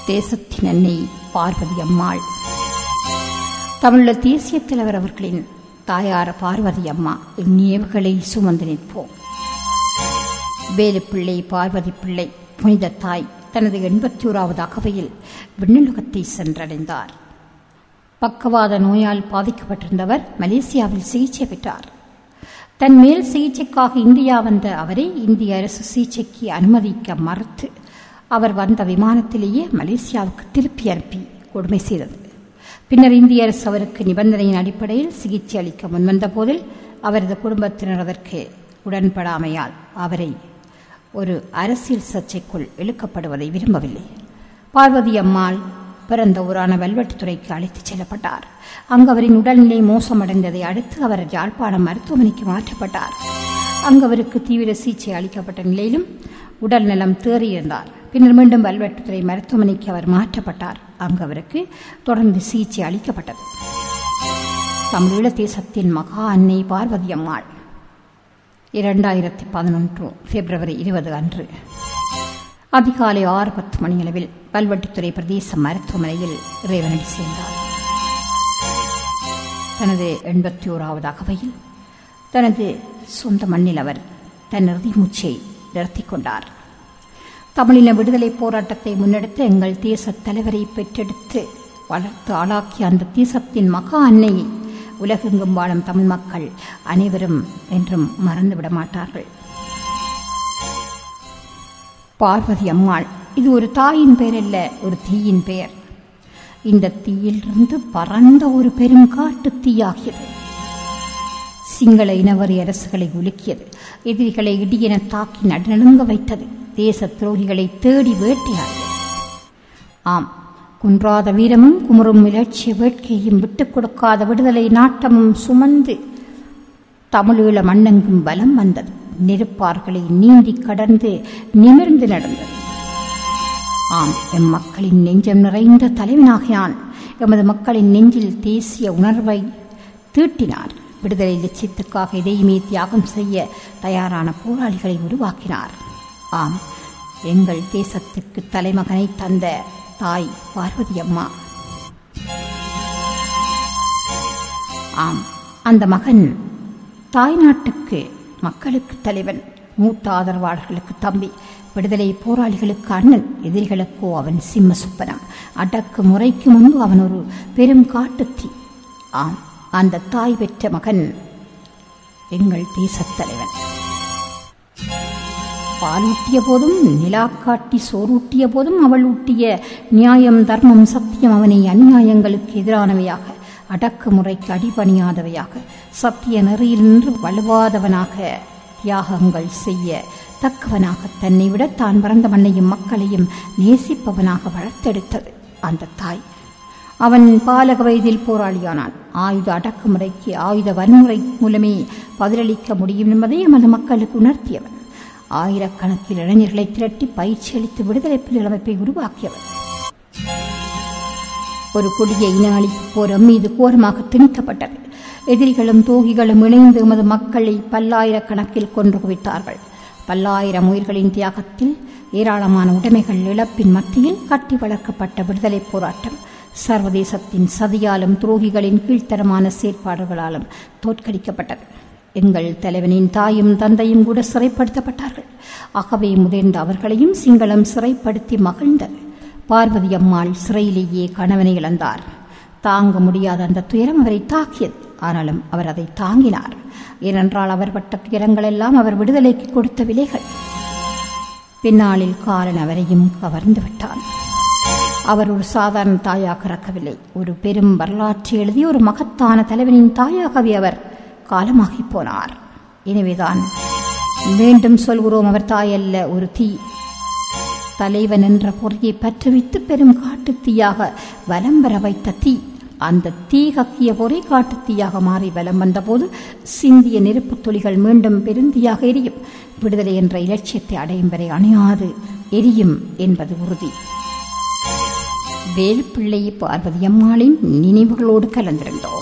தேசத்தின் அன்னை பார்வதி அம்மாள் தமிழ தேசிய தலைவர் அவர்களின் தாயார் பார்வதி அம்மா இந்நியவுகளை சுமந்து நிற்போம் வேலுப்பிள்ளை பார்வதி பிள்ளை புனித தாய் தனது எண்பத்தி ஓராவது அகவையில் விண்ணுலகத்தை சென்றடைந்தார் பக்கவாத நோயால் பாதிக்கப்பட்டிருந்தவர் மலேசியாவில் சிகிச்சை பெற்றார் தன் மேல் சிகிச்சைக்காக இந்தியா வந்த அவரை இந்திய அரசு சிகிச்சைக்கு அனுமதிக்க மறுத்து அவர் வந்த விமானத்திலேயே மலேசியாவுக்கு திருப்பி அனுப்பி கொடுமை செய்தது பின்னர் இந்திய அரசு அவருக்கு நிபந்தனையின் அடிப்படையில் சிகிச்சை அளிக்க முன்வந்த போதில் அவரது குடும்பத்தினர் அதற்கு உடன்படாமையால் அவரை ஒரு அரசியல் சர்ச்சைக்குள் இழுக்கப்படுவதை விரும்பவில்லை பார்வதி அம்மாள் பிறந்த ஊரான வெல்வெட்டுத்துறைக்கு அழைத்துச் செல்லப்பட்டார் அங்கு அவரின் உடல்நிலை மோசமடைந்ததை அடுத்து அவர் யாழ்ப்பாணம் மருத்துவமனைக்கு மாற்றப்பட்டார் அங்கு அவருக்கு தீவிர சிகிச்சை அளிக்கப்பட்ட நிலையிலும் உடல் நலம் தேறியிருந்தார் பின்னர் மீண்டும் வெல்வெட்டுத்துறை மருத்துவமனைக்கு அவர் மாற்றப்பட்டார் அங்கு அவருக்கு தொடர்ந்து சிகிச்சை அளிக்கப்பட்டது தமிழீழ தேசத்தின் மகா அன்னை பார்வதி அம்மாள் இரண்டாயிரத்தி பதினொன்று பிப்ரவரி இருபது அன்று அதிகாலை ஆறு பத்து மணியளவில் பல்வட்டித்துறை பிரதேச மருத்துவமனையில் இறைவனடி சேர்ந்தார் தனது எண்பத்தி ஓராவது அகவையில் தனது சொந்த மண்ணில் அவர் தன் இறுதி மூச்சை நிறுத்திக் கொண்டார் தமிழின விடுதலை போராட்டத்தை முன்னெடுத்த எங்கள் தேச தலைவரை பெற்றெடுத்து வளர்த்து ஆளாக்கிய அந்த தேசத்தின் மகா அன்னையை உலகெங்கும் வாழும் தமிழ் மக்கள் அனைவரும் என்றும் மறந்துவிட மாட்டார்கள் பார்வதி அம்மாள் இது ஒரு தாயின் பெயர் அல்ல ஒரு தீயின் பெயர் இந்த தீயிலிருந்து பறந்த ஒரு பெரும் காட்டு தீயாகியது சிங்கள இனவரி அரசுகளை உலுக்கியது எதிரிகளை இடியென தாக்கி நடுநடுங்க வைத்தது தேச துரோகிகளை தேடி வேட்டையாடியது ஆம் குன்றாத வீரமும் குமுறும் இலட்சிய வேட்கையும் விட்டுக் கொடுக்காத விடுதலை நாட்டமும் சுமந்து தமிழீழ மண்ணெங்கும் பலம் வந்தது நெருப்பார்களை நீந்தி கடந்து நிமிர்ந்து நடந்தது ஆம் எம் மக்களின் நெஞ்சம் நிறைந்த தலைவனாகியான் எமது மக்களின் நெஞ்சில் தேசிய உணர்வை தீட்டினார் விடுதலை லட்சியத்துக்காக இதையுமே தியாகம் செய்ய தயாரான போராளிகளை உருவாக்கினார் ஆம் எங்கள் தேசத்துக்கு தலைமகனை தந்த தாய் பார்வதி அம்மா ஆம் அந்த மகன் தாய் நாட்டுக்கு மக்களுக்கு தலைவன் மூத்த ஆதரவாளர்களுக்கு தம்பி விடுதலை போராளிகளுக்கு அண்ணன் எதிரிகளுக்கோ அவன் சிம்ம சுப்பனம் அடக்கு முறைக்கு முன்பு அவன் ஒரு பெரும் காட்டுத்தீ ஆம் அந்த தாய் பெற்ற மகன் எங்கள் தேசத் தலைவன் பாலூட்டிய போதும் நிலா காட்டி சோறூட்டிய போதும் அவள் ஊட்டிய நியாயம் தர்மம் சத்தியம் அவனை அநியாயங்களுக்கு எதிரானவையாக அடக்குமுறைக்கு அடிபணியாதவையாக சத்திய நெறியில் நின்று வலுவாதவனாக தியாகங்கள் செய்ய தக்கவனாக தன்னை விட தான் பிறந்த மண்ணையும் மக்களையும் நேசிப்பவனாக வளர்த்தெடுத்தது அந்த தாய் அவன் பாலக வயதில் போராளியானான் ஆயுத அடக்குமுறைக்கு ஆயுத வன்முறை மூலமே பதிலளிக்க முடியும் என்பதை எமது மக்களுக்கு உணர்த்தியவன் ஆயிரக்கணக்கில் இளைஞர்களை திரட்டி பயிற்சி அளித்து விடுதலை புலிகள் அமைப்பை உருவாக்கியவர் ஒரு கொடிய இன அழிப்பு போர் மீது கோரமாக திணிக்கப்பட்டது எதிரிகளும் தோகிகளும் இணைந்து எமது மக்களை பல்லாயிரக்கணக்கில் கொன்று குவித்தார்கள் பல்லாயிரம் உயிர்களின் தியாகத்தில் ஏராளமான உடைமைகள் இழப்பின் மத்தியில் கட்டி வளர்க்கப்பட்ட விடுதலை போராட்டம் சர்வதேசத்தின் சதியாலும் துரோகிகளின் கீழ்த்தரமான செயற்பாடுகளாலும் தோற்கடிக்கப்பட்டது எங்கள் தலைவனின் தாயும் தந்தையும் கூட சிறைப்படுத்தப்பட்டார்கள் ஆகவே முதிர்ந்த அவர்களையும் சிங்களம் சிறைப்படுத்தி மகிழ்ந்தது பார்வதி அம்மாள் சிறையிலேயே கணவனை இழந்தார் தாங்க முடியாத அந்த துயரம் அவரை தாக்கியது ஆனாலும் அவர் அதை தாங்கினார் ஏனென்றால் அவர் பட்ட துயரங்கள் எல்லாம் அவர் விடுதலைக்கு கொடுத்த விலைகள் பின்னாளில் காலன் அவரையும் கவர்ந்து விட்டான் அவர் ஒரு சாதாரண தாயாக இறக்கவில்லை ஒரு பெரும் வரலாற்றை எழுதிய ஒரு மகத்தான தலைவனின் தாயாகவே அவர் காலமாகி போனார் எனவேதான் மீண்டும் சொல்கிறோம் அவர் தாயல்ல ஒரு தீ தலைவன் என்ற பொறியை பற்றுவித்து பெரும் காட்டுத் தீயாக வலம் வர வைத்த தீ அந்த தீ கக்கிய பொறி காட்டுத் தீயாக மாறி வலம் வந்தபோது சிந்திய நெருப்புத் துளிகள் மீண்டும் பெருந்தியாக எரியும் விடுதலை என்ற இலட்சியத்தை அடையும் வரை அணையாது எரியும் என்பது உறுதி வேலுப்பிள்ளை பார்வதி அம்மாளின் நினைவுகளோடு கலந்திருந்தோம்